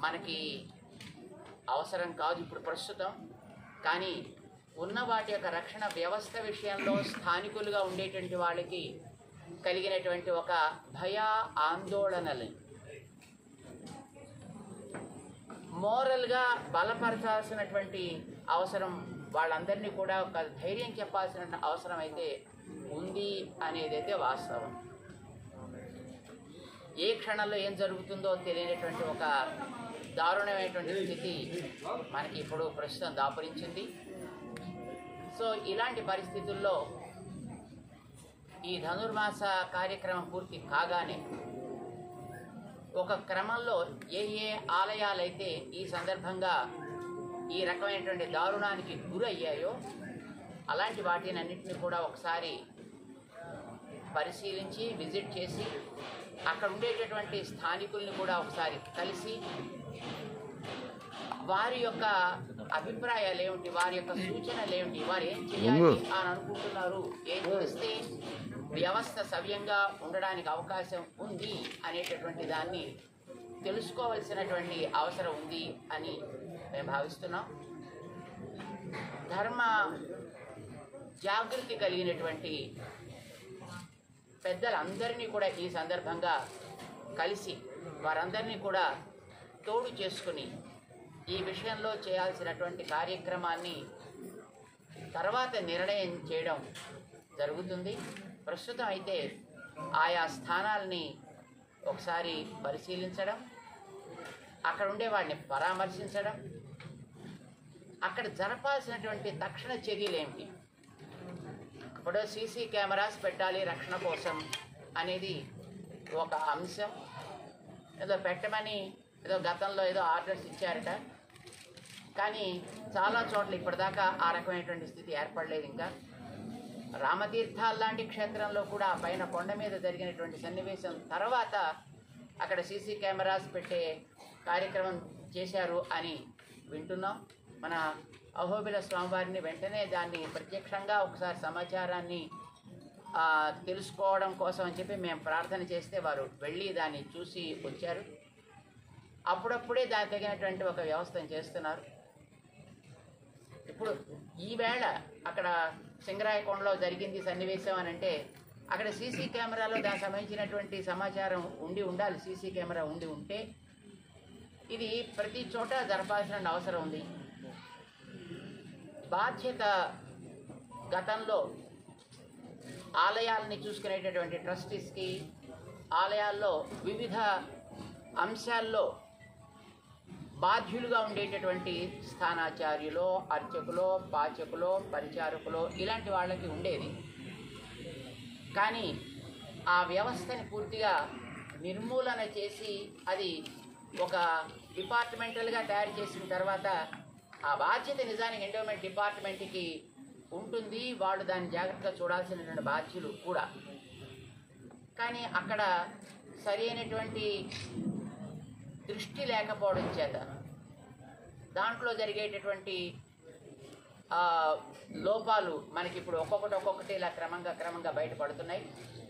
మనకి అవసరం కాదు ఇప్పుడు ప్రస్తుతం కానీ ఉన్న వాటి యొక్క రక్షణ వ్యవస్థ విషయంలో స్థానికులుగా ఉండేటువంటి వాళ్ళకి కలిగినటువంటి ఒక భయ ఆందోళనలు మోరల్గా బలపరచాల్సినటువంటి అవసరం వాళ్ళందరినీ కూడా ఒక ధైర్యం చెప్పాల్సిన అవసరం అయితే ఉంది అనేది అయితే వాస్తవం ఏ క్షణంలో ఏం జరుగుతుందో తెలియనటువంటి ఒక దారుణమైనటువంటి స్థితి మనకి ఇప్పుడు ప్రస్తుతం దాపురించింది సో ఇలాంటి పరిస్థితుల్లో ఈ ధనుర్మాస కార్యక్రమం పూర్తి కాగానే ఒక క్రమంలో ఏ ఏ ఆలయాలైతే ఈ సందర్భంగా ఈ రకమైనటువంటి దారుణానికి గురయ్యాయో అలాంటి వాటిని అన్నింటినీ కూడా ఒకసారి పరిశీలించి విజిట్ చేసి అక్కడ ఉండేటటువంటి స్థానికుల్ని కూడా ఒకసారి కలిసి వారి యొక్క అభిప్రాయాలు ఏమిటి వారి యొక్క సూచనలు ఏమిటి వారు ఏం చేయాలి అని అనుకుంటున్నారు ఏం చేస్తే వ్యవస్థ సవ్యంగా ఉండడానికి అవకాశం ఉంది అనేటటువంటి దాన్ని తెలుసుకోవలసినటువంటి అవసరం ఉంది అని మేము భావిస్తున్నాం ధర్మ జాగృతి కలిగినటువంటి పెద్దలందరినీ కూడా ఈ సందర్భంగా కలిసి వారందరినీ కూడా తోడు చేసుకుని ఈ విషయంలో చేయాల్సినటువంటి కార్యక్రమాన్ని తర్వాత నిర్ణయం చేయడం జరుగుతుంది ప్రస్తుతం అయితే ఆయా స్థానాల్ని ఒకసారి పరిశీలించడం అక్కడ ఉండే వాడిని పరామర్శించడం అక్కడ జరపాల్సినటువంటి తక్షణ చర్యలు ఏమిటి ఇప్పుడు సీసీ కెమెరాస్ పెట్టాలి రక్షణ కోసం అనేది ఒక అంశం ఏదో పెట్టమని ఏదో గతంలో ఏదో ఆర్డర్స్ ఇచ్చారట కానీ చాలా చోట్ల ఇప్పటిదాకా ఆ రకమైనటువంటి స్థితి ఏర్పడలేదు ఇంకా రామతీర్థాల లాంటి క్షేత్రంలో కూడా ఆ పైన కొండ మీద జరిగినటువంటి సన్నివేశం తర్వాత అక్కడ సీసీ కెమెరాస్ పెట్టే కార్యక్రమం చేశారు అని వింటున్నాం మన అహోబిల స్వామివారిని వెంటనే దాన్ని ప్రత్యక్షంగా ఒకసారి సమాచారాన్ని ఆ, తెలుసుకోవడం కోసం అని చెప్పి మేము ప్రార్థన చేస్తే వారు వెళ్ళి దాన్ని చూసి వచ్చారు అప్పుడప్పుడే దానికి తగినటువంటి ఒక వ్యవస్థను చేస్తున్నారు ఇప్పుడు ఈవేళ అక్కడ సింగరాయకొండలో జరిగింది సన్నివేశం అని అంటే అక్కడ సీసీ కెమెరాలో దానికి సంబంధించినటువంటి సమాచారం ఉండి ఉండాలి సీసీ కెమెరా ఉండి ఉంటే ఇది ప్రతి చోట జరపాల్సిన అవసరం ఉంది బాధ్యత గతంలో ఆలయాలని చూసుకునేటటువంటి ట్రస్టీస్కి ఆలయాల్లో వివిధ అంశాల్లో బాధ్యులుగా ఉండేటటువంటి స్థానాచార్యులో అర్చకులో పాచకులో పరిచారకులో ఇలాంటి వాళ్ళకి ఉండేది కానీ ఆ వ్యవస్థని పూర్తిగా నిర్మూలన చేసి అది ఒక డిపార్ట్మెంటల్గా తయారు చేసిన తర్వాత ఆ బాధ్యత నిజానికి ఎండోమెంట్ డిపార్ట్మెంట్కి ఉంటుంది వాళ్ళు దాన్ని జాగ్రత్తగా చూడాల్సినటువంటి బాధ్యులు కూడా కానీ అక్కడ సరి అయినటువంటి దృష్టి లేకపోవడం చేత దాంట్లో జరిగేటటువంటి ఆ, లోపాలు మనకి ఇప్పుడు ఒక్కొక్కటి ఒక్కొక్కటి ఇలా క్రమంగా క్రమంగా బయటపడుతున్నాయి